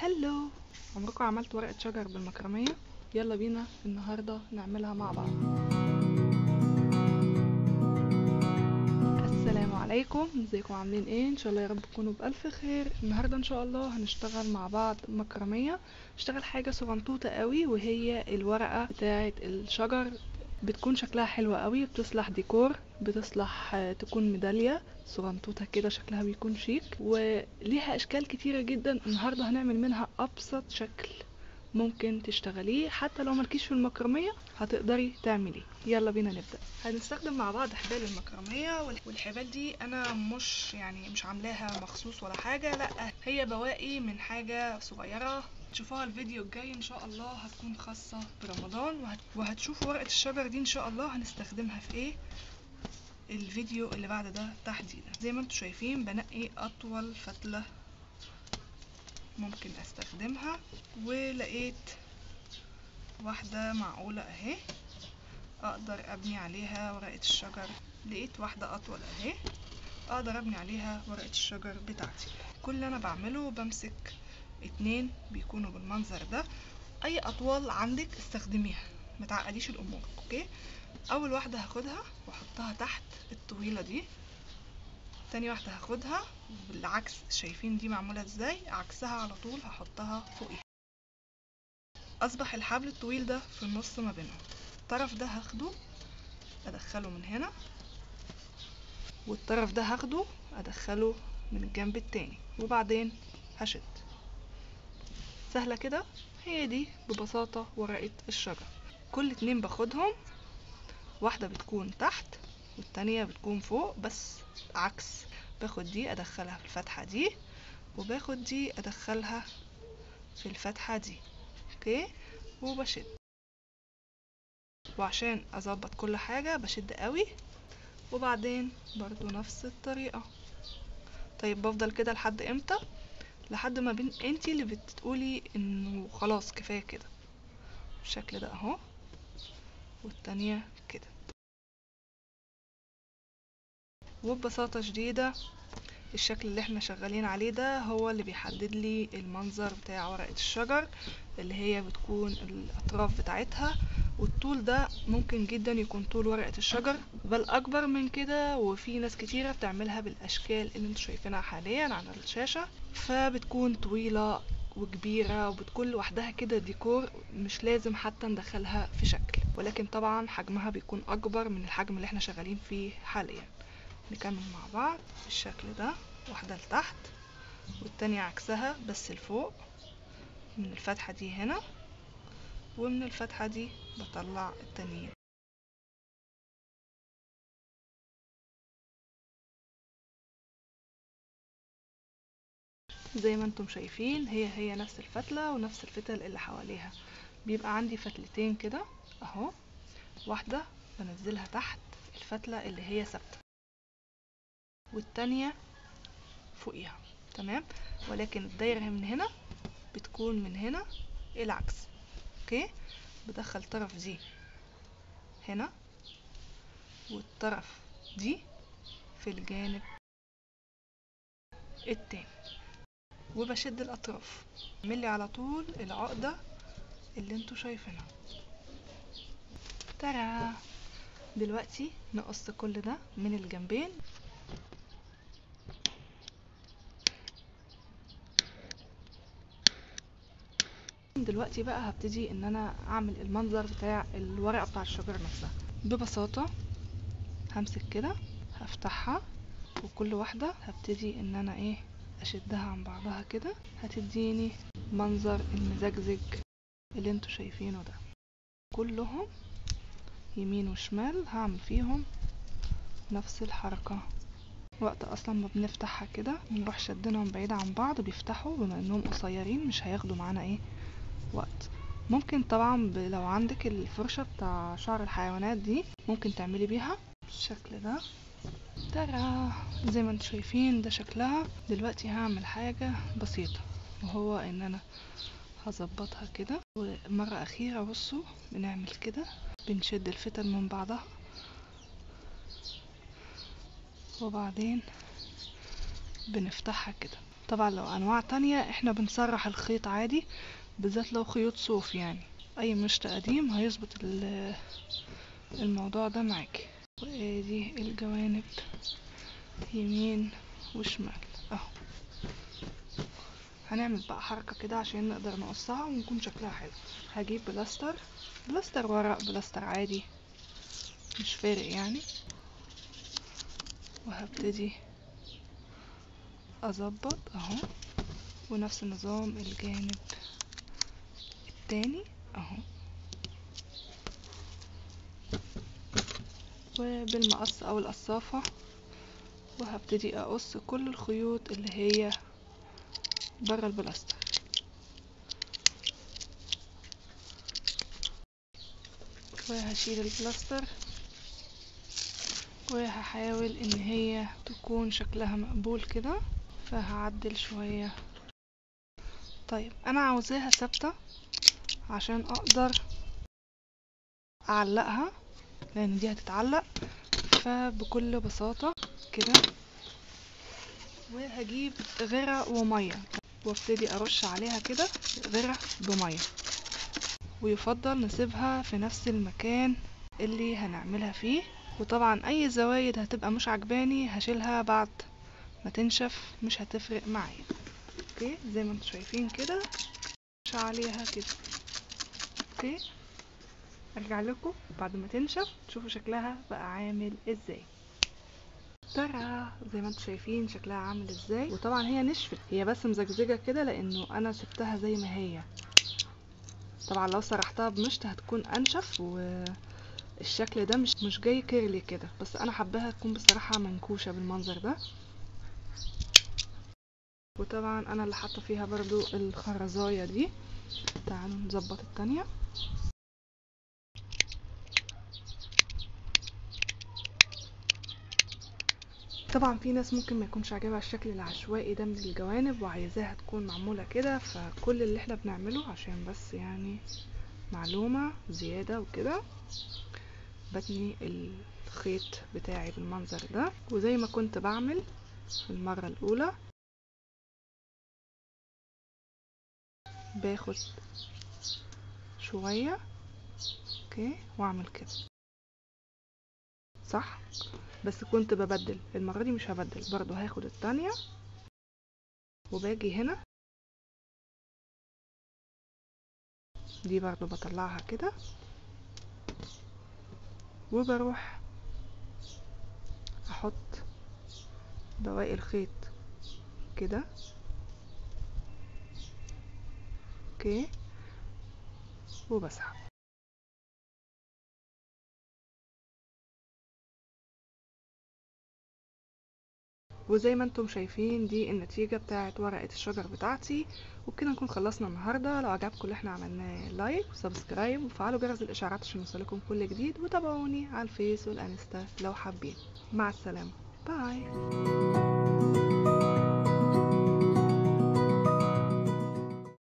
هلو عمركم عملت ورقة شجر بالمكرمية يلا بينا النهاردة نعملها مع بعض السلام عليكم ازيكم عاملين ايه ان شاء الله يا رب تكونوا بألف خير النهاردة ان شاء الله هنشتغل مع بعض مكرمية نشتغل حاجة صغنطوطة قوي وهي الورقة بتاعة الشجر بتكون شكلها حلو قوي بتصلح ديكور بتصلح آه، تكون ميدالية صغنطوطة كده شكلها بيكون شيك وليها اشكال كتيرة جدا النهاردة هنعمل منها ابسط شكل ممكن تشتغليه حتى لو مالكيش في المكرمية هتقدري تعمليه يلا بينا نبدأ هنستخدم مع بعض حبال المكرمية وال- والحبال دي انا مش يعني مش عاملاها مخصوص ولا حاجة لا هي بواقي من حاجة صغيرة تشوفوها الفيديو الجاي ان شاء الله هتكون خاصة برمضان وهت... وهتشوفوا ورقة الشجر دي ان شاء الله هنستخدمها في ايه الفيديو اللي بعد ده تحديدا زي ما انتم شايفين بنقي اطول فتلة ممكن استخدمها ولقيت واحدة معقولة اهي اقدر ابني عليها ورقة الشجر لقيت واحدة اطول اهي اقدر ابني عليها ورقة الشجر بتاعتي كل اللي انا بعمله بمسك اتنين بيكونوا بالمنظر ده اي اطوال عندك استخدميها متعقديش الامور اوكي اول واحدة هاخدها واحطها تحت الطويلة دي تاني واحدة هاخدها بالعكس شايفين دي معمولة ازاي عكسها على طول هحطها فوقيها اصبح الحبل الطويل ده في النص ما بينهم الطرف ده هاخده ادخله من هنا والطرف ده هاخده ادخله من الجنب التاني وبعدين هشد سهلة كده هي دي ببساطة ورقة الشجر كل اتنين باخدهم واحدة بتكون تحت والتانية بتكون فوق بس عكس باخد دي ادخلها في الفتحة دي وباخد دي ادخلها في الفتحة دي اوكي وبشد وعشان اظبط كل حاجة بشد قوي وبعدين برضو نفس الطريقة طيب بفضل كده لحد امتى لحد ما بين انتي اللي بتقولي انه خلاص كفاية كده بالشكل ده اهو والتانية كده وببساطة شديدة الشكل اللي احنا شغالين عليه ده هو اللي بيحدد لي المنظر بتاع ورقة الشجر اللي هي بتكون الأطراف بتاعتها والطول ده ممكن جدا يكون طول ورقة الشجر بل أكبر من كده وفي ناس كتيرة بتعملها بالأشكال اللي انتوا شايفينها حاليا على الشاشة فبتكون طويلة وكبيرة وبتكون لوحدها كده ديكور مش لازم حتى ندخلها في شكل ولكن طبعا حجمها بيكون أكبر من الحجم اللي احنا شغالين فيه حاليا نكمل مع بعض بالشكل ده واحدة لتحت والتانية عكسها بس لفوق من الفتحة دي هنا ومن الفتحة دي بطلع التانيين زي ما انتم شايفين هي هي نفس الفتلة ونفس الفتل اللي حواليها بيبقى عندي فتلتين كده اهو واحدة بنزلها تحت الفتلة اللي هي ثابتة والتانية فوقيها تمام ولكن الدايرة من هنا بتكون من هنا العكس اوكي بدخل طرف دي هنا والطرف دي في الجانب التاني وبشد الاطراف اعملي على طول العقدة اللي انتوا شايفينها ترى دلوقتي نقص كل ده من الجنبين دلوقتي بقى هبتدي ان انا اعمل المنظر بتاع الورقة بتاع الشجرة نفسها ببساطة همسك كده هفتحها وكل واحدة هبتدي ان انا ايه اشدها عن بعضها كده هتديني منظر المزجزج اللي انتوا شايفينه ده كلهم يمين وشمال هعمل فيهم نفس الحركة وقت اصلا ما بنفتحها كده نروح شدناهم بعيد عن بعض بيفتحوا بما انهم قصيرين مش هياخدوا معانا ايه وقت ممكن طبعا ب- لو عندك الفرشة بتاع شعر الحيوانات دي ممكن تعملي بيها بالشكل ده ترى زي ما انتم شايفين ده شكلها دلوقتي هعمل حاجة بسيطة وهو ان انا هظبطها كده ومرة اخيرة بصوا بنعمل كده بنشد الفتل من بعضها وبعدين بنفتحها كده طبعا لو انواع تانية احنا بنسرح الخيط عادي بالذات لو خيوط صوف يعني اي مشط قديم هيظبط ال- الموضوع ده معاكي وادي الجوانب يمين وشمال اهو هنعمل بقى حركة كده عشان نقدر نقصها ويكون شكلها حلو هجيب بلاستر بلاستر ورق بلاستر عادي مش فارق يعني وهبتدي اظبط اهو ونفس النظام الجانب التاني اهو وبالمقص او القصافة وهبتدي اقص كل الخيوط اللي هي برا البلاستر وهشيل البلاستر وهحاول ان هي تكون شكلها مقبول كده فهعدل شوية طيب انا عاوزاها ثابتة عشان اقدر اعلقها لان دي هتتعلق فبكل بساطة كده وهجيب غرة ومية وابتدي ارش عليها كده غرة بمية ويفضل نسيبها في نفس المكان اللي هنعملها فيه وطبعا اي زوايد هتبقى مش عجباني هشيلها بعد ما تنشف مش هتفرق معايا اوكي زي ما انتم شايفين كده مش عليها كده اوكي ارجع لكم بعد ما تنشف تشوفوا شكلها بقى عامل ازاي ترى زي ما انتم شايفين شكلها عامل ازاي وطبعا هي نشفت هي بس مزجزجه كده لانه انا سبتها زي ما هي طبعا لو سرحتها بمشط هتكون انشف والشكل ده مش مش جاي كيرلي كده بس انا حباها تكون بصراحه منكوشه بالمنظر ده وطبعا انا اللي حاطه فيها برضو الخرزايه دي تعالوا نظبط التانية طبعا في ناس ممكن ما يكونش عاجبها الشكل العشوائي ده من الجوانب وعايزاها تكون معمولة كده فكل اللي احنا بنعمله عشان بس يعني معلومة زيادة وكده بتني الخيط بتاعي بالمنظر ده وزي ما كنت بعمل في المرة الأولى باخد شوية اوكي واعمل كده صح بس كنت ببدل المرة دي مش هبدل برضو هاخد التانية وباجي هنا دي برضو بطلعها كده وبروح احط بواقي الخيط كده اوكي وبسحب وزي ما انتم شايفين دي النتيجة بتاعت ورقة الشجر بتاعتي وبكده نكون خلصنا النهاردة لو عجبكم اللي احنا عملناه لايك وسبسكرايب وفعلوا جرس الاشعارات عشان يوصلكم كل جديد وتابعوني على الفيس والانستا لو حابين مع السلامة باي